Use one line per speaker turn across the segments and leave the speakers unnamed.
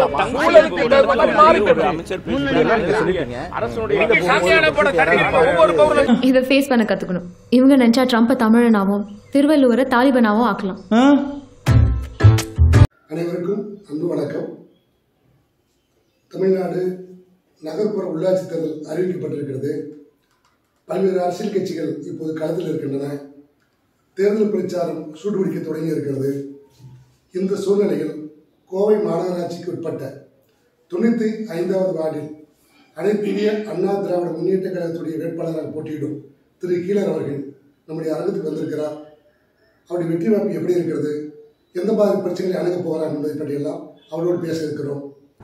ஊழலுக்கு தகுந்த மாதிரி மாறிக்கணும்.
அமைச்சர்
அரசுடைய சாட்சியாளப்பட தடுக்கிற ஒவ்வொரு பௌரனும்
இதை ஃபேஸ் பண்ண கத்துக்கணும் இவங்க நினைச்சா ட்ரம்ப்பை தமிழனாவும் திருவள்ளுவரை தாலிபனாவும் ஆக்கலாம்
அனைவருக்கும் அன்பு வணக்கம் தமிழ்நாடு நகர்ப்புற உள்ளாட்சி தேர்தல் அறிவிக்கப்பட்டிருக்கிறது பல்வேறு அரசியல் கட்சிகள் இப்போது களத்தில் இருக்கின்றன தேர்தல் பிரச்சாரம் சூடுபிடிக்க தொடங்கி இருக்கிறது இந்த சூழ்நிலையில் கோவை மாநகராட்சிக்கு உட்பட்ட தொண்ணூற்றி ஐந்தாவது வார்டில் அனைத்து இந்திய அண்ணா திராவிட முன்னேற்ற கழகத்துடைய வேட்பாளராக போட்டியிடும் திரு கீழர் அவர்கள் நம்முடைய அரங்கத்துக்கு வந்திருக்கிறார் அவருடைய வெற்றி வாய்ப்பு எப்படி இருக்கிறது எந்த மாதிரி பிரச்சனைகளை அணுகப் போகிறார் என்பதை பற்றியெல்லாம் அவரோடு பேச இருக்கிறோம்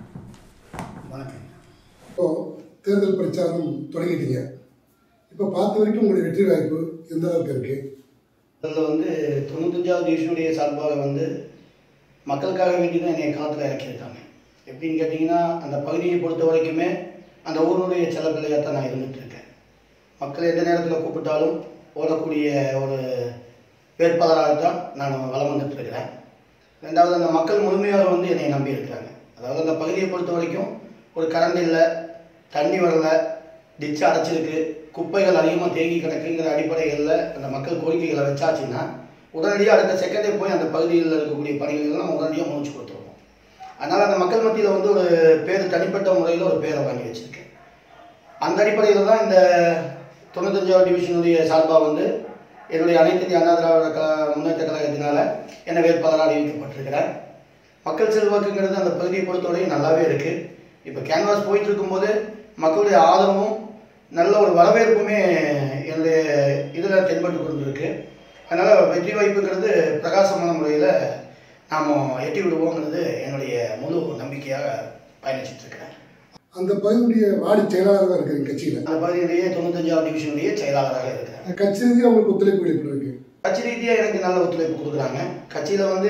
வணக்கம்
இப்போ தேர்தல் பிரச்சாரம் தொடங்கிட்டீங்க இப்போ பார்த்த வரைக்கும் உங்களுடைய வெற்றி வாய்ப்பு எந்த அளவுக்கு இருக்கு
அதில் வந்து தொண்ணூத்தஞ்சாவது டிவிஷனுடைய சார்பாக வந்து மக்களுக்காக வேண்டி தான் என்னை களத்தில் இறக்கியிருக்காங்க எப்படின்னு கேட்டிங்கன்னா அந்த பகுதியை பொறுத்த வரைக்குமே அந்த ஊருடைய செல்ல பிள்ளையாக தான் நான் இருந்துட்டு இருக்கேன் மக்கள் எந்த நேரத்தில் கூப்பிட்டாலும் ஓடக்கூடிய ஒரு வேட்பாளராக தான் நான் வலம் வந்துட்டு இருக்கிறேன் ரெண்டாவது அந்த மக்கள் முழுமையாக வந்து என்னை நம்பி இருக்கிறாங்க அதாவது அந்த பகுதியை பொறுத்த வரைக்கும் ஒரு கரண்ட் இல்லை தண்ணி வரல டிச்சு அடைச்சிருக்கு குப்பைகள் அதிகமாக தேங்கி கிடக்குங்கிற அடிப்படைகளில் அந்த மக்கள் கோரிக்கைகளை வச்சாச்சுன்னா உடனடியாக அடுத்த செகண்டே போய் அந்த பகுதியில் இருக்கக்கூடிய பணிகள் எல்லாம் நம்ம உடனடியாக முடிச்சு கொடுத்துருவோம் அதனால் அந்த மக்கள் மத்தியில் வந்து ஒரு பேர் தனிப்பட்ட முறையில் ஒரு பேரை வாங்கி வச்சுருக்கேன் அந்த அடிப்படையில் தான் இந்த தொண்ணூத்தஞ்சாவது டிவிஷனுடைய சார்பாக வந்து என்னுடைய அனைத்து இந்திய அண்ணா திராவிட கழக முன்னேற்ற கழகத்தினால என்ன வேட்பாளராக அறிவிக்கப்பட்டிருக்கிறேன் மக்கள் செல்வாக்குங்கிறது அந்த பகுதியை பொறுத்தவரையும் நல்லாவே இருக்குது இப்போ கேன்வாஸ் போயிட்டு இருக்கும்போது மக்களுடைய ஆதரவும் நல்ல ஒரு வரவேற்புமே என்னுடைய இதில் தென்பட்டு கொண்டிருக்கு அதனால் வெற்றி வாய்ப்புங்கிறது பிரகாசமான முறையில் நாம் எட்டி விடுவோங்கிறது என்னுடைய முழு நம்பிக்கையாக பயணிச்சுட்டு இருக்கிறேன்
அந்த பகுதியுடைய வார்டு செயலாளராக இருக்கிறீங்க கட்சியில்
அந்த பகுதியிலேயே தொண்ணூத்தஞ்சாவது டிவிஷனுடைய செயலாளராக இருக்கிறேன்
கட்சி ரீதியாக உங்களுக்கு ஒத்துழைப்பு எப்படி இருக்கு
கட்சி ரீதியாக எனக்கு நல்ல ஒத்துழைப்பு கொடுக்குறாங்க கட்சியில் வந்து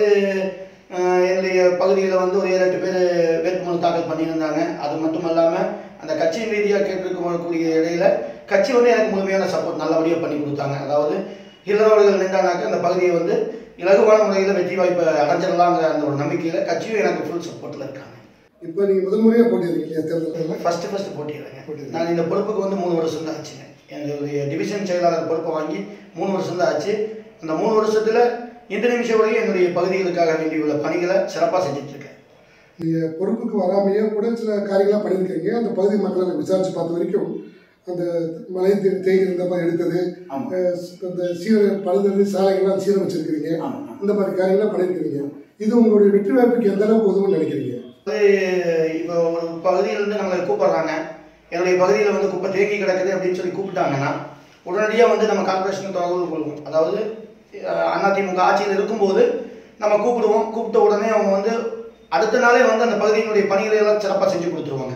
அஹ், என்னுடைய பகுதியில் வந்து ஒரு ஏழு எட்டு பேர் வேட்புமனு தாக்கல் பண்ணியிருந்தாங்க அது மட்டும் இல்லாமல் அந்த கட்சியின் ரீதியாக கேட்டிருக்கக்கூடிய இடையில கட்சி வந்து எனக்கு முழுமையான சப்போர்ட் நல்லபடியாக பண்ணி கொடுத்தாங்க அதாவது இல்லவர்கள் நின்றானாக்க அந்த பகுதியை வந்து இலகுவான முறையில் வெற்றி வாய்ப்பை அடைஞ்சிடலாங்கிற அந்த ஒரு நம்பிக்கையில் கட்சியும் எனக்கு ஃபுல் சப்போர்ட்டில் இருக்காங்க
இப்போ நீங்கள் முதல் முறையாக போட்டியிருக்கீங்க இல்லையா தேர்தலில்
ஃபர்ஸ்ட் ஃபர்ஸ்ட் போட்டிடுறேங்க நான் இந்த பொறுப்புக்கு வந்து மூணு வருஷம் தான் ஆச்சுங்க என்னுடைய டிவிஷன் செயலாளர் பொறுப்பை வாங்கி மூணு வருஷம் தான் ஆச்சு அந்த மூணு வருஷத்துல இந்த நிமிஷம் வரையும் என்னுடைய பகுதிகளுக்காக வேண்டியுள்ள பணிகளை சிறப்பாக செஞ்சுட்டு இருக்கேன்
நீங்கள் பொறுப்புக்கு வராமையே கூட சில காரியங்களாக பண்ணியிருக்கீங்க அந்த பகுதி மக்களை நான் விசாரிச்சு பார்த்த வரைக்கும் அந்த மழை தே- தேங்கி இருந்தப்ப எடுத்தது
ஆமா.
அஹ், அந்த சீர பழுதது சாலைகள்லாம் சீரமைச்சிருக்கிறீங்க
ஆமா.
இந்த மாதிரி காரியங்களாம் பண்ணியிருக்கிறீங்க இது உங்களுடைய வெற்றி வாய்ப்புக்கு எந்த அளவுக்கு உதவும்னு நினைக்கிறீங்க
அது இப்போ ஒரு பகுதியிலேருந்து நம்மளை கூப்பிடுறாங்க என்னுடைய பகுதியில் வந்து குப்பை தேங்கி கிடக்குது அப்படின்னு சொல்லி கூப்பிட்டாங்கன்னா உடனடியாக வந்து நம்ம கார்பரேஷனுக்கு தகவல் கொள்வோம் அதாவது அஹ், அதிமுக ஆட்சியில் இருக்கும்போது நம்ம கூப்பிடுவோம் கூப்பிட்ட உடனே அவங்க வந்து அடுத்த நாளே வந்து அந்த பகுதியினுடைய பணிகளை எல்லாம் சிறப்பாக செஞ்சு கொடுத்துருவாங்க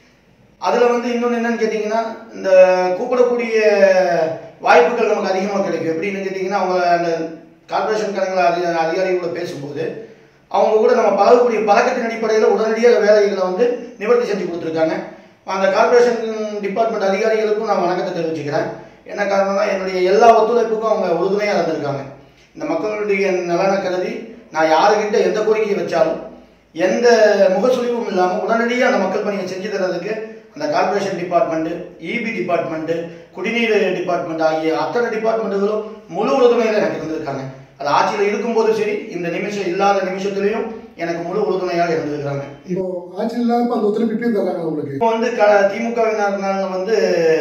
அதில் வந்து இன்னொன்று என்னன்னு கேட்டிங்கன்னா இந்த கூப்பிடக்கூடிய வாய்ப்புகள் நமக்கு அதிகமாக கிடைக்கும் எப்படின்னு கேட்டிங்கன்னா அவங்க அந்த கார்பரேஷன் கணக்கில் அதிக அதிகாரிகளோட பேசும்போது அவங்க கூட நம்ம பழகக்கூடிய பழக்கத்தின் அடிப்படையில் உடனடியாக வேலைகளை வந்து நிவர்த்தி செஞ்சு கொடுத்துருக்காங்க அந்த கார்பரேஷன் டிபார்ட்மெண்ட் அதிகாரிகளுக்கும் நான் வணக்கத்தை தெரிவிச்சுக்கிறேன் என்ன காரணம்னா என்னுடைய எல்லா ஒத்துழைப்புக்கும் அவங்க உறுதுணையாக இருந்திருக்காங்க இந்த மக்களுடைய நலனை கருதி நான் யாருக்கிட்ட எந்த கோரிக்கையை வச்சாலும் எந்த முகசுழிவும் இல்லாமல் உடனடியாக அந்த மக்கள் பணியை செஞ்சு தர்றதுக்கு அந்த கார்ப்பரேஷன் டிபார்ட்மெண்ட்டு இபி டிபார்ட்மெண்ட்டு குடிநீர் டிபார்ட்மெண்ட் ஆகிய அத்தனை டிபார்ட்மெண்ட்டுகளும் முழு உறுதுணையில் எனக்கு இருந்திருக்காங்க அது ஆட்சியில் இருக்கும்போதும் சரி இந்த நிமிஷம் இல்லாத நிமிஷத்துலையும் எனக்கு முழு உறுதுணையாக இருந்திருக்கிறாங்க
இப்போ ஆட்சியில் இல்லாதப்ப அந்த ஒத்துழைப்பு இப்பயும் தர்றாங்க உங்களுக்கு
இப்போ வந்து க திமுகவினர் வந்து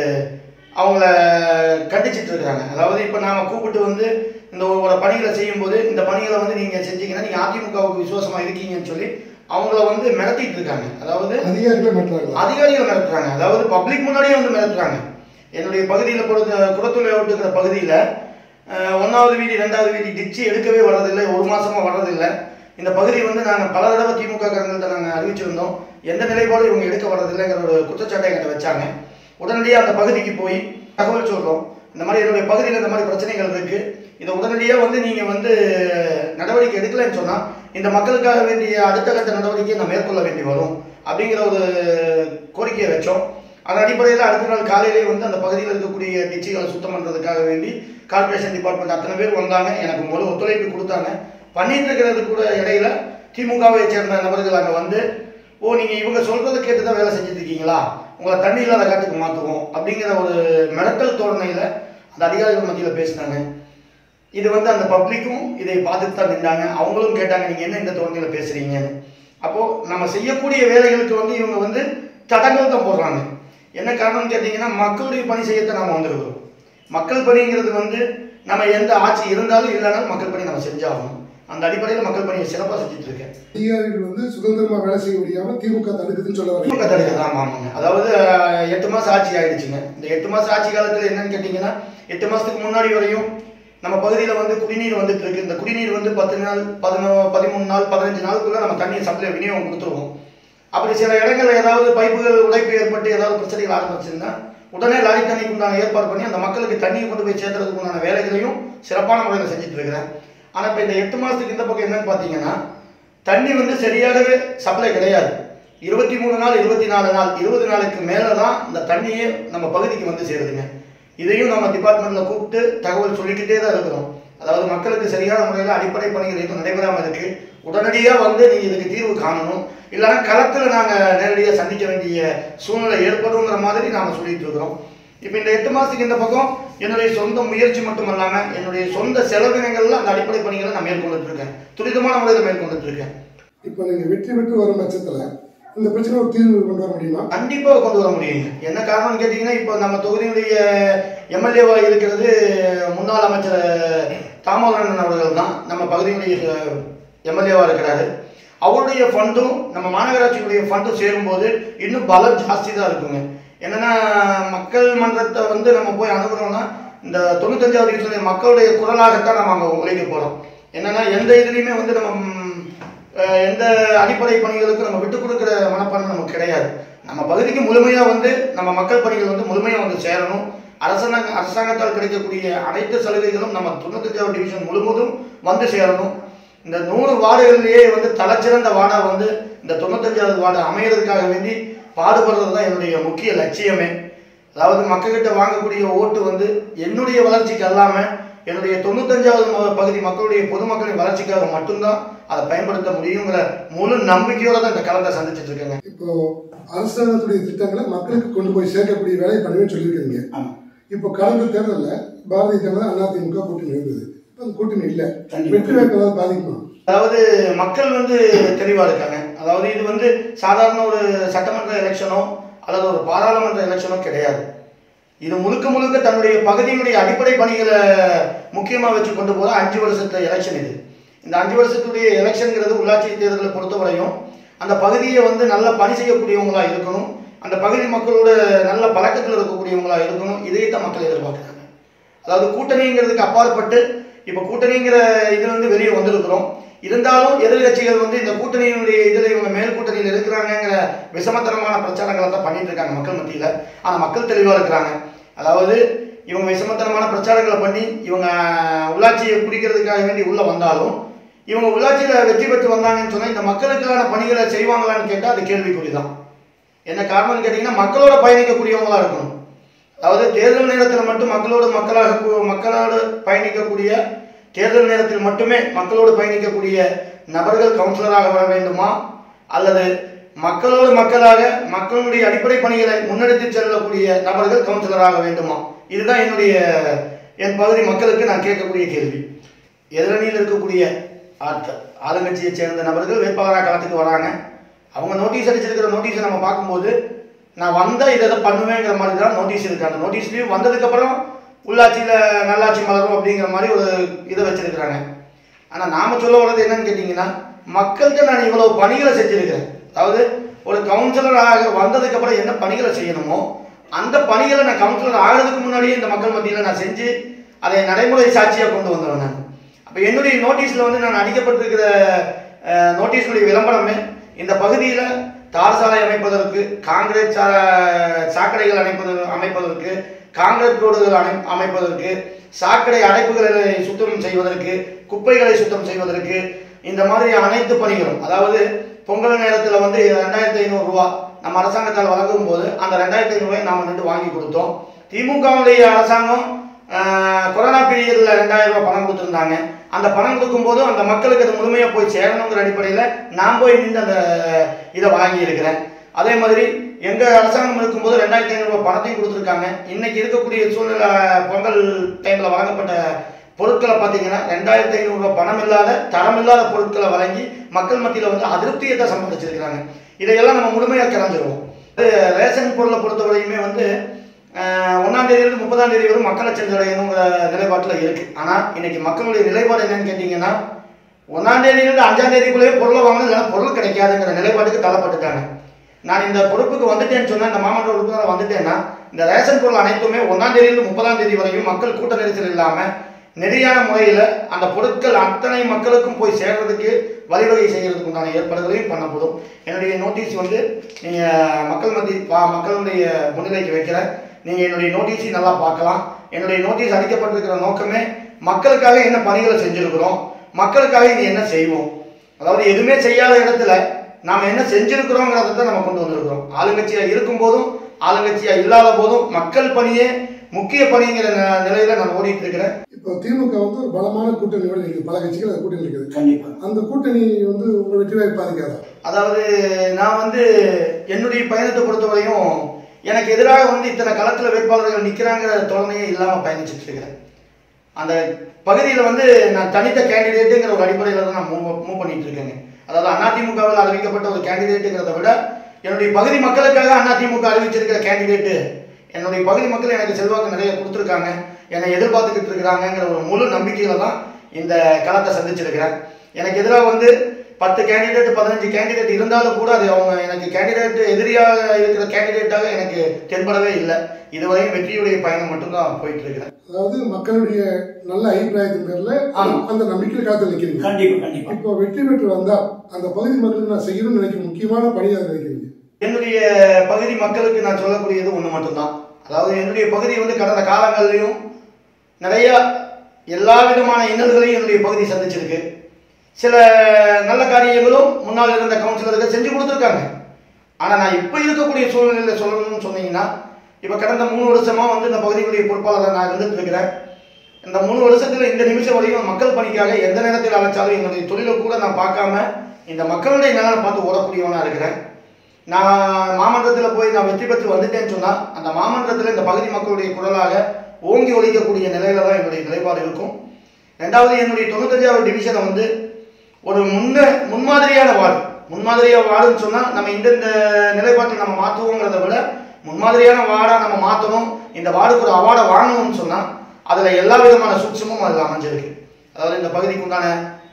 அவங்கள கண்டிச்சிட்டு இருக்கிறாங்க அதாவது இப்போ நாம கூப்பிட்டு வந்து இந்த ஒரு பணிகளை செய்யும்போது இந்த பணிகளை வந்து நீங்கள் செஞ்சீங்கன்னா நீங்கள் அதிமுகவுக்கு விசுவாசமாக இருக்கீங்கன்னு சொல்லி அவங்கள வந்து மிரட்டிட்டு இருக்காங்க அதாவது
அதிகாரிகளே மாட்டுறாங்களா
அதிகாரிகள் மிரட்டுறாங்க அதாவது பப்ளிக் முன்னாடியே வந்து மிரட்டுறாங்க என்னுடைய பகுதியில் பொறுத்த குடத்துளை ஓட்டுங்கிற பகுதியில் ஒன்றாவது வீதி ரெண்டாவது வீதி டிச்சு எடுக்கவே வர்றதில்லை ஒரு மாசமா வர்றதில்லை இந்த பகுதி வந்து நாங்கள் பல தடவை திமுக காரங்கள்ட்ட நாங்கள் அறிவிச்சிருந்தோம் எந்த நிலைப்பாடும் இவங்க எடுக்க வர்றதில்லைங்கிற ஒரு குற்றச்சாட்டை எங்கிட்ட வச்சாங்க உடனடியாக அந்த பகுதிக்கு போய் தகவல் சொல்கிறோம் இந்த மாதிரி என்னுடைய பகுதியில் இந்த மாதிரி பிரச்சனைகள் இருக்குது இதை உடனடியாக வந்து நீங்கள் வந்து நடவடிக்கை எடுக்கலைன்னு சொன்னால் இந்த மக்களுக்காக வேண்டிய அடுத்த கட்ட நடவடிக்கையை நான் மேற்கொள்ள வேண்டி வரும் அப்படிங்கிற ஒரு கோரிக்கையை வச்சோம் அதன் அடிப்படையில் அடுத்த நாள் காலையிலே வந்து அந்த பகுதியில் இருக்கக்கூடிய டிச்சுகளை சுத்தம் பண்ணுறதுக்காக வேண்டி கார்ப்பரேஷன் டிபார்ட்மெண்ட் அத்தனை பேர் வந்தாங்க எனக்கு முதல்ல ஒத்துழைப்பு கொடுத்தாங்க பண்ணிட்டு இருக்கிறது கூட இடையில திமுகவை சேர்ந்த நபர்கள் அங்கே வந்து ஓ நீங்கள் இவங்க சொல்கிறத கேட்டு தான் வேலை செஞ்சுட்டு இருக்கீங்களா உங்களை தண்ணி இல்லாத காட்டுக்கு மாற்றுவோம் அப்படிங்கிற ஒரு மிரட்டல் தோரணையில் அந்த அதிகாரிகள் மத்தியில் பேசினாங்க இது வந்து அந்த பப்ளிக்கும் இதை பார்த்துட்டு தான் நின்றாங்க அவங்களும் கேட்டாங்க நீங்கள் என்ன இந்த தோரணையில் பேசுகிறீங்கன்னு அப்போது நம்ம செய்யக்கூடிய வேலைகளுக்கு வந்து இவங்க வந்து தடங்கள் தான் போடுறாங்க என்ன காரணம்னு கேட்டிங்கன்னா மக்களுடைய பணி செய்யத்தான் நம்ம வந்திருக்கிறோம் மக்கள் பணிங்கிறது வந்து நம்ம எந்த ஆட்சி இருந்தாலும் இல்லைனாலும் மக்கள் பணி நம்ம செஞ்சாகணும் அந்த அடிப்படையில் மக்கள் பணியை சிறப்பாக செஞ்சுட்டு இருக்கேன்
அதிகாரிகள் வந்து சுதந்திரமா வேலை செய்ய முடியாம திமுக தடுக்குதுன்னு சொல்ல வரீங்க
திமுக தடுக்கிறது ஆமாம் ஆமாங்க அதாவது அஹ், எட்டு மாதம் ஆட்சி ஆயிடுச்சுங்க இந்த எட்டு மாதம் ஆட்சி காலத்தில் என்னன்னு கேட்டிங்கன்னா எட்டு மாதத்துக்கு முன்னாடி வரையும் நம்ம பகுதியில் வந்து குடிநீர் வந்துட்டு இருக்கு இந்த குடிநீர் வந்து பத்து நாள் பதினோ பதிமூணு நாள் பதினஞ்சு நாளுக்குள்ள நம்ம தண்ணி சப்ளை விநியோகம் கொடுத்துருவோம் அப்படி சில இடங்கள்ல ஏதாவது பைப்புகள் உடைப்பு ஏற்பட்டு ஏதாவது பிரச்சனைகள் ஆரம்பிச்சிருந்தா உடனே லாரி தண்ணிக்கு உண்டான ஏற்பாடு பண்ணி அந்த மக்களுக்கு தண்ணியை கொண்டு போய் சேர்த்துறதுக்கு உண்டான வேலைகளையும் சிறப்பான முறையில் செஞ்சுட்டு இருக்கிறேன் ஆனால் இப்போ இந்த எட்டு மாதத்துக்கு இந்த பக்கம் என்னன்னு பார்த்தீங்கன்னா தண்ணி வந்து சரியாகவே சப்ளை கிடையாது இருபத்தி மூணு நாள் இருபத்தி நாலு நாள் இருபது நாளுக்கு மேலே தான் இந்த தண்ணியே நம்ம பகுதிக்கு வந்து சேருதுங்க இதையும் நம்ம டிபார்ட்மெண்ட்டில் கூப்பிட்டு தகவல் சொல்லிக்கிட்டே தான் இருக்கிறோம் அதாவது மக்களுக்கு சரியான முறையில் அடிப்படை பணிகள் எதுவும் நடைபெறாமல் இருக்கு உடனடியாக வந்து நீங்கள் இதுக்கு தீர்வு காணணும் இல்லைன்னா களத்தில் நாங்கள் நேரடியாக சந்திக்க வேண்டிய சூழ்நிலை ஏற்படுங்கிற மாதிரி நாம் சொல்லிட்டு இருக்கிறோம் இப்போ இந்த எட்டு மாதத்துக்கு இந்த பக்கம் என்னுடைய சொந்த முயற்சி மட்டும் இல்லாமல் என்னுடைய சொந்த செலவினங்கள்ல அந்த அடிப்படை பணிகளை நான் மேற்கொண்டுட்டு இருக்கேன் துரிதமான முறையில் மேற்கொண்டுட்டு இருக்கேன்
இப்போ நீங்க வெற்றி பெற்று வரும் பட்சத்துல இந்த பிரச்சனை ஒரு தீர்வு கொண்டு வர முடியுமா
கண்டிப்பா கொண்டு வர முடியுங்க என்ன காரணம்னு கேட்டீங்கன்னா இப்போ நம்ம தொகுதியினுடைய எம்எல்ஏவா இருக்கிறது முன்னாள் அமைச்சர் தாமோதரன் அவர்கள் தான் நம்ம பகுதியினுடைய எம்எல்ஏவா இருக்கிறாரு அவருடைய ஃபண்டும் நம்ம மாநகராட்சியுடைய ஃபண்டும் சேரும்போது இன்னும் பலம் ஜாஸ்தி தான் இருக்குங்க என்னன்னா மக்கள் மன்றத்தை வந்து நம்ம போய் அணுகுறோம்னா இந்த தொண்ணூத்தஞ்சாவது டிவிஷனுடைய மக்களுடைய குரலாகத்தான் நம்ம அங்கே உழைக்க போகிறோம் என்னன்னா எந்த இதுலையுமே வந்து நம்ம ம், அஹ், எந்த அடிப்படை பணிகளுக்கும் நம்ம விட்டு கொடுக்குற மனப்பான்மை நமக்கு கிடையாது நம்ம பகுதிக்கு முழுமையாக வந்து நம்ம மக்கள் பணிகள் வந்து முழுமையாக வந்து சேரணும் அரசாங்க அரசாங்கத்தால் கிடைக்கக்கூடிய அனைத்து சலுகைகளும் நம்ம தொண்ணூத்தஞ்சாவது டிவிஷன் முழுவதும் வந்து சேரணும் இந்த நூறு வார்டுகளிலேயே வந்து தலைச்சிறந்த வார்டாக வந்து இந்த தொண்ணூத்தஞ்சாவது வார்டு அமையறதுக்காக வேண்டி பாடுபடுறது தான் என்னுடைய முக்கிய லட்சியமே அதாவது மக்கள்கிட்ட வாங்கக்கூடிய ஓட்டு வந்து என்னுடைய வளர்ச்சிக்கு அல்லாமல் என்னுடைய தொண்ணூத்தஞ்சாவது ம- பகுதி மக்களுடைய பொதுமக்களின் வளர்ச்சிக்காக மட்டும்தான் அதை பயன்படுத்த முடியுங்கிற முழு நம்பிக்கையோட தான் இந்த களத்தை சந்திச்சிட்டு இருக்கேங்க
இப்போ அரசாங்கத்துடைய திட்டங்களை மக்களுக்கு கொண்டு போய் சேர்க்கக்கூடிய வேலையை பண்ணுவேன்னு சொல்லியிருக்கீங்க
ஆமாம்
இப்போ கடந்த தேர்தலில் பாரதிய ஜனதா அதிமுக கூட்டணி இருந்தது இப்போ அந்த கூட்டணி இல்லை
கண்டிப்பா.
வெற்றி வேட்பாளர் பாதிக்குமா
அதாவது மக்கள் வந்து தெளிவாக இருக்காங்க அதாவது இது வந்து சாதாரண ஒரு சட்டமன்ற எலெக்ஷனோ அல்லது ஒரு பாராளுமன்ற எலெக்ஷனோ கிடையாது இது முழுக்க முழுக்க தன்னுடைய பகுதியினுடைய அடிப்படை பணிகளை முக்கியமாக வச்சு கொண்டு போகிற அஞ்சு வருஷத்து எலெக்ஷன் இது இந்த அஞ்சு வருஷத்துடைய எலெக்ஷனுங்கிறது உள்ளாட்சி தேர்தலை பொறுத்தவரையும் அந்த பகுதியை வந்து நல்ல பணி செய்யக்கூடியவங்களா இருக்கணும் அந்த பகுதி மக்களோட நல்ல பழக்கத்தில் இருக்கக்கூடியவங்களா இருக்கணும் இதைத்தான் மக்கள் எதிர்பார்க்குறாங்க அதாவது கூட்டணிங்கிறதுக்கு அப்பாற்பட்டு இப்போ கூட்டணிங்கிற இதுல இருந்து வெளியே வந்திருக்கிறோம் இருந்தாலும் எதிர்கட்சிகள் வந்து இந்த கூட்டணியினுடைய இதில் இவங்க மேல் கூட்டணியில் இருக்கிறாங்கங்கிற விஷமத்தனமான பிரச்சாரங்களை தான் பண்ணிட்டு இருக்காங்க மக்கள் மத்தியில் ஆனால் மக்கள் தெளிவாக இருக்கிறாங்க அதாவது இவங்க விஷமத்தனமான பிரச்சாரங்களை பண்ணி இவங்க உள்ளாட்சியை பிடிக்கிறதுக்காக வேண்டி உள்ளே வந்தாலும் இவங்க உள்ளாட்சியில் வெற்றி பெற்று வந்தாங்கன்னு சொன்னால் இந்த மக்களுக்கான பணிகளை செய்வாங்களான்னு கேட்டால் அது கேள்விக்குறி தான் என்ன காரணம்னு கேட்டிங்கன்னா மக்களோட பயணிக்கக்கூடியவங்களா இருக்கணும் அதாவது தேர்தல் நேரத்தில் மட்டும் மக்களோடு மக்களாக கூ- மக்களோடு பயணிக்கக்கூடிய தேர்தல் நேரத்தில் மட்டுமே மக்களோடு பயணிக்கக்கூடிய நபர்கள் கவுன்சிலராக வர வேண்டுமா அல்லது மக்களோடு மக்களாக மக்களுடைய அடிப்படை பணிகளை முன்னெடுத்து செல்லக்கூடிய நபர்கள் கவுன்சிலராக வேண்டுமா இதுதான் என்னுடைய என் பகுதி மக்களுக்கு நான் கேட்கக்கூடிய கேள்வி எதிரணியில் இருக்கக்கூடிய ஆட்கள் ஆளுங்கட்சியை சேர்ந்த நபர்கள் வேட்பாளராக களத்துக்கு வராங்க அவங்க நோட்டீஸ் அடிச்சிருக்கிற நோட்டீஸை நம்ம பார்க்கும்போது நான் வந்தால் இதை இதை பண்ணுவேங்கிற மாதிரி தான் நோட்டீஸ் இருக்கு அந்த நோட்டீஸ்லேயும் வந்ததுக்கப்புறம் உள்ளாட்சியில் நல்லாட்சி மலரும் அப்படிங்கிற மாதிரி ஒரு இதை வச்சிருக்கிறாங்க ஆனால் நாம் சொல்ல வர்றது என்னன்னு கேட்டிங்கன்னா மக்கள்கிட்ட நான் இவ்வளவு பணிகளை செஞ்சுருக்கிறேன் அதாவது ஒரு கவுன்சிலராக வந்ததுக்கப்புறம் என்ன பணிகளை செய்யணுமோ அந்த பணிகளை நான் கவுன்சிலர் ஆகிறதுக்கு முன்னாடியே இந்த மக்கள் மத்தியில் நான் செஞ்சு அதை நடைமுறை சாட்சியாக கொண்டு வந்தவன் நான் அப்போ என்னுடைய நோட்டீஸில் வந்து நான் அடிக்கப்பட்டிருக்கிற அஹ், நோட்டீஸுடைய விளம்பரமே இந்த பகுதியில் தார் சாலை அமைப்பதற்கு காங்கிரீட் சா சாக்கடைகள் அமைப்பது அமைப்பதற்கு காங்கிரீட் ரோடுகள் அமை அமைப்பதற்கு சாக்கடை அடைப்புகளை சுத்தம் செய்வதற்கு குப்பைகளை சுத்தம் செய்வதற்கு இந்த மாதிரி அனைத்து பணிகளும் அதாவது பொங்கல் நேரத்தில் வந்து ரெண்டாயிரத்தி ஐநூறுரூவா நம்ம அரசாங்கத்தால் வழங்கும் போது அந்த ரெண்டாயிரத்தி ஐநூறுரூவாய் நாம் நின்று வாங்கி கொடுத்தோம் திமுகவுடைய அரசாங்கம் ஆஹ், கொரோனா பீரியடில் ரெண்டாயிரம் ரூபாய் பணம் கொடுத்துருந்தாங்க அந்த பணம் கொடுக்கும்போது அந்த மக்களுக்கு அது முழுமையாக போய் சேரணுங்கிற அடிப்படையில் நான் போய் நின்று அந்த இதை வாங்கி இருக்கிறேன் அதே மாதிரி எங்கள் அரசாங்கம் இருக்கும்போது ரெண்டாயிரத்தி ஐநூறுரூவா பணத்தையும் கொடுத்துருக்காங்க இன்னைக்கு இருக்கக்கூடிய சூழ்நிலை பொங்கல் டைமில் வழங்கப்பட்ட பொருட்களை பார்த்தீங்கன்னா ரெண்டாயிரத்தி ஐநூறுரூவா பணம் இல்லாத தரம் இல்லாத பொருட்களை வழங்கி மக்கள் மத்தியில் வந்து அதிருப்தியை தான் சம்பாதிச்சிருக்கிறாங்க இதையெல்லாம் நம்ம முழுமையாக கலைஞ்சிருவோம் அது ரேஷன் பொருளை பொறுத்தவரையுமே வந்து ஒன்றாம் தேதியிலிருந்து முப்பதாம் தேதி வரை மக்களை சென்றடையணுங்கிற நிலைப்பாட்டில் இருக்கு ஆனால் இன்னைக்கு மக்களுடைய நிலைப்பாடு என்னன்னு கேட்டிங்கன்னா ஒன்றாம் தேதியிலிருந்து அஞ்சாம் தேதிக்குள்ளேயே பொருளை வாங்கணும் இல்லைன்னா பொருள் கிடைக்காதுங்கிற நிலைப்பாட்டுக்கு தள்ளப்பட்டுட்டாங்க நான் இந்த பொறுப்புக்கு வந்துட்டேன்னு சொன்னா இந்த மாமன்ற உறுப்பினர் வந்துட்டேன்னா இந்த ரேஷன் பொருள் அனைத்துமே ஒன்றாம் தேதியிலிருந்து முப்பதாம் தேதி வரையும் மக்கள் கூட்ட நெரிசல் இல்லாமல் நெறியான முறையில் அந்த பொருட்கள் அத்தனை மக்களுக்கும் போய் சேர்றதுக்கு வழிவகை செய்கிறதுக்கு உண்டான ஏற்பாடுகளையும் பண்ணப்படும் என்னுடைய நோட்டீஸ் வந்து நீங்கள் மக்கள் மத்தி பா மக்களுடைய முன்னிலைக்கு வைக்கிறேன் நீங்கள் என்னுடைய நோட்டீஸையும் நல்லா பார்க்கலாம் என்னுடைய நோட்டீஸ் அளிக்கப்பட்டிருக்கிற நோக்கமே மக்களுக்காக என்ன பணிகளை செஞ்சுருக்கிறோம் மக்களுக்காக இனி என்ன செய்வோம் அதாவது எதுவுமே செய்யாத இடத்துல நாம் என்ன செஞ்சிருக்கிறோங்கிறத தான் நம்ம கொண்டு வந்திருக்கிறோம் ஆளுங்கட்சியாக இருக்கும்போதும் ஆளுங்கட்சியாக இல்லாத போதும் மக்கள் பணியே முக்கிய பணிங்கிற ந- நிலையில நான் ஓடிட்டு இருக்கிறேன்
இப்போ திமுக வந்து ஒரு பலமான கூட்டணியோட இருக்குது பல கட்சிகள் அந்த கூட்டணி இருக்குது
கண்டிப்பா
அந்த கூட்டணி வந்து உங்க வெற்றி வாய்ப்பு பாதிக்காதா
அதாவது நான் வந்து என்னுடைய பயணத்தை பொறுத்தவரையும் எனக்கு எதிராக வந்து இத்தனை களத்தில் வேட்பாளர்கள் நிற்கிறாங்கிற தோரணையே இல்லாமல் பயணிச்சுட்டு இருக்கிறேன் அந்த பகுதியில் வந்து நான் தனித்த கேண்டிடேட்டுங்கிற ஒரு அடிப்படையில் தான் நான் மூவ் மூவ் பண்ணிட்டு இருக்கேங்க அதாவது அதிமுகவில் அறிவிக்கப்பட்ட ஒரு கேண்டிடேட்டுங்கிறத விட என்னுடைய பகுதி மக்களுக்காக அதிமுக அறிவிச்சிருக்கிற கேண்டிடேட்டு என்னுடைய பகுதி மக்கள் எனக்கு செல்வாக்கு நிறைய கொடுத்துருக்காங்க என்னை எதிர்பார்த்துக்கிட்டு இருக்கிறாங்கங்கிற ஒரு முழு நம்பிக்கையில தான் இந்த களத்தை சந்திச்சிருக்கிறேன் எனக்கு எதிராக வந்து பத்து கேண்டிடேட் பதினஞ்சு கேண்டிடேட் இருந்தாலும் கூட அது அவங்க எனக்கு கேண்டிடேட் எதிரியாக இருக்கிற கேண்டிடேட்டாக எனக்கு தென்படவே இல்லை இதுவரையும் வெற்றியுடைய பயணம் மட்டும்தான் போயிட்டு இருக்கிறேன்
அதாவது மக்களுடைய நல்ல அபிப்பிராயத்தின் பேர்ல
ஆமா.
அந்த நம்பிக்கையில் காலத்தில் நிற்கிறீங்க
கண்டிப்பா கண்டிப்பா
இப்போ வெற்றி பெற்று வந்தா அந்த பகுதி மக்களுக்கு நான் செய்யணும்னு நினைக்கிற முக்கியமான பணியாக நினைக்கிறீங்க
என்னுடைய பகுதி மக்களுக்கு நான் சொல்லக்கூடியது ஒன்று மட்டும்தான் அதாவது என்னுடைய பகுதி வந்து கடந்த காலங்கள்லையும் நிறைய எல்லா விதமான இன்னல்களையும் என்னுடைய பகுதி சந்திச்சிருக்கு சில நல்ல காரியங்களும் முன்னால் இருந்த கவுன்சிலர்கள் செஞ்சு கொடுத்துருக்காங்க ஆனால் நான் இப்போ இருக்கக்கூடிய சூழ்நிலையில் சொல்லணும்னு சொன்னீங்கன்னா இப்போ கடந்த மூணு வருஷமா வந்து இந்த பகுதியுடைய பொறுப்பாளராக நான் இருந்துட்டு இருக்கிறேன் இந்த மூணு வருஷத்துல இந்த நிமிஷம் வரையும் மக்கள் பணிக்காக எந்த நேரத்தில் அழைச்சாலும் என்னுடைய தொழிலை கூட நான் பார்க்காம இந்த மக்களுடைய நலனை பார்த்து ஓடக்கூடியவனா இருக்கிறேன் நான் மாமன்றத்தில் போய் நான் வெற்றி பெற்று வந்துட்டேன்னு சொன்னா அந்த மாமன்றத்தில் இந்த பகுதி மக்களுடைய குரலாக ஓங்கி ஒழிக்கக்கூடிய நிலையில தான் என்னுடைய நிலைப்பாடு இருக்கும் ரெண்டாவது என்னுடைய தொண்ணூத்தஞ்சாவது டிவிஷனை வந்து ஒரு முன்ன முன்மாதிரியான வார்டு முன்மாதிரியான வார்டுன்னு சொன்னா நம்ம இந்தந்த நிலைப்பாட்டில் நம்ம மாற்றுவோங்கிறத விட முன்மாதிரியான வார்டா நம்ம மாற்றணும் இந்த வார்டுக்கு ஒரு அவார்டை வாங்கணும்னு சொன்னா அதுல எல்லா விதமான சூட்சமும் அதில் அமைஞ்சிருக்கு அதாவது இந்த பகுதிக்கு உண்டான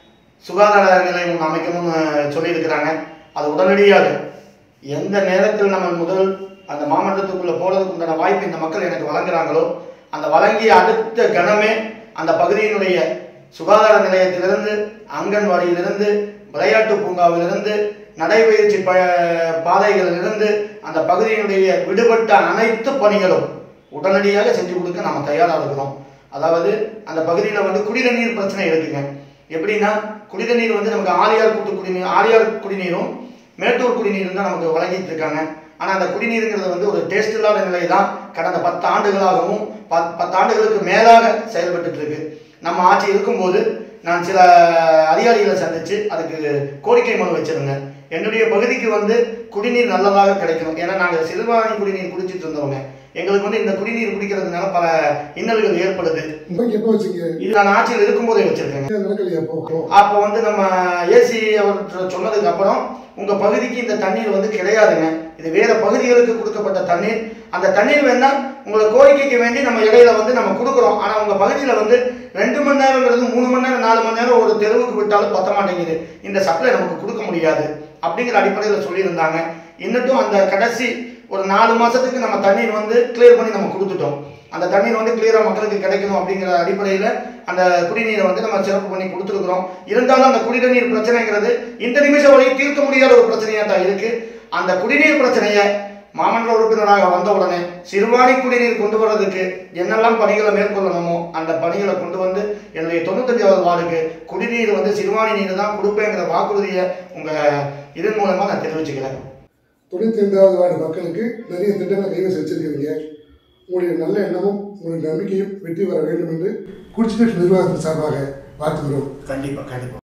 சுகாதார நிலையம் ஒன்று அமைக்கணும்னு சொல்லியிருக்கிறாங்க அது உடனடியாக எந்த நேரத்தில் நம்ம முதல் அந்த மாமன்றத்துக்குள்ள போறதுக்கு உண்டான வாய்ப்பு இந்த மக்கள் எனக்கு வழங்குறாங்களோ அந்த வழங்கிய அடுத்த கணமே அந்த பகுதியினுடைய சுகாதார நிலையத்திலிருந்து அங்கன்வாடியிலிருந்து விளையாட்டு பூங்காவிலிருந்து நடைபயிற்சி ப பாதைகளிலிருந்து அந்த பகுதியினுடைய விடுபட்ட அனைத்து பணிகளும் உடனடியாக செஞ்சு கொடுக்க நம்ம தயாராக இருக்கிறோம் அதாவது அந்த பகுதியில் வந்து குடிநீர் பிரச்சனை இருக்குங்க எப்படின்னா குடிநீர் வந்து நமக்கு ஆலியார் கூட்டு குடிநீர் ஆலியார் குடிநீரும் மேட்டூர் குடிநீரும் தான் நமக்கு வழங்கிட்டு இருக்காங்க ஆனால் அந்த குடிநீருங்கிறது வந்து ஒரு டேஸ்ட் இல்லாத நிலை தான் கடந்த பத்து ஆண்டுகளாகவும் பத் பத்தாண்டுகளுக்கு மேலாக செயல்பட்டுட்டு இருக்கு நம்ம ஆட்சி இருக்கும்போது நான் சில அதிகாரிகளை சந்திச்சு அதுக்கு கோரிக்கை மனு வச்சிருந்தேன் என்னுடைய பகுதிக்கு வந்து குடிநீர் நல்லதாக கிடைக்கணும் ஏன்னா நாங்கள் சிறுவாணி குடிநீர் குடிச்சிட்டு இருந்தவங்க எங்களுக்கு வந்து இந்த குடிநீர் குடிக்கிறதுனால பல இன்னல்கள் ஏற்படுது
உங்களுக்கு எப்போ வச்சுங்க
இது நான் ஆட்சியில் இருக்கும்போதே வச்சிருக்கேங்க
நடக்கலையா அப்போ அப்போ?
அப்போ வந்து நம்ம ஏசி அவர் சொன்னதுக்கு அப்புறம் உங்க பகுதிக்கு இந்த தண்ணீர் வந்து கிடையாதுங்க இது வேற பகுதிகளுக்கு கொடுக்கப்பட்ட தண்ணீர் அந்த தண்ணீர் வேணா உங்களை கோரிக்கைக்கு வேண்டி நம்ம இடையில வந்து நம்ம கொடுக்குறோம் ஆனா உங்க பகுதியில வந்து ரெண்டு மணி நேரங்கிறது மூணு மணி நேரம் நாலு மணி நேரம் ஒரு தெருவுக்கு விட்டாலும் பத்த மாட்டேங்குது இந்த சப்ளை நமக்கு கொடுக்க முடியாது அப்படிங்கிற அடிப்படையில் சொல்லியிருந்தாங்க இன்னட்டும் அந்த கடைசி ஒரு நாலு மாசத்துக்கு நம்ம தண்ணீர் வந்து கிளியர் பண்ணி நம்ம கொடுத்துட்டோம் அந்த தண்ணீர் வந்து கிளியரா மக்களுக்கு கிடைக்கணும் அப்படிங்கிற அடிப்படையில் அந்த குடிநீரை வந்து நம்ம சிறப்பு பண்ணி கொடுத்துருக்குறோம் இருந்தாலும் அந்த குடிநீர் பிரச்சனைங்கிறது இந்த நிமிஷம் வரையும் தீர்க்க முடியாத ஒரு பிரச்சனையா தான் இருக்கு அந்த குடிநீர் பிரச்சனையை மாமன்ற உறுப்பினராக வந்த உடனே சிறுவாணி குடிநீர் கொண்டு வர்றதுக்கு என்னெல்லாம் பணிகளை மேற்கொள்ளணுமோ அந்த பணிகளை கொண்டு வந்து என்னுடைய தொண்ணூத்தஞ்சாவது வார்டுக்கு குடிநீர் வந்து சிறுவாணி நீர் தான் கொடுப்பேங்கிற வாக்குறுதியை உங்க இதன் மூலமா நான் தெரிவிச்சுக்கிறேன்
தொண்ணூத்தி ஐந்தாவது வார்டு மக்களுக்கு நிறைய திட்டங்களை கைவசம் வச்சிருக்கிறீங்க உங்களுடைய நல்ல எண்ணமும் உங்களுடைய நம்பிக்கையும் வெற்றி பெற வேண்டும் என்று குடிச்சிட்டு நிர்வாகத்தின் சார்பாக வாழ்த்துகிறோம்
கண்டிப்பாக கண்டிப்பாக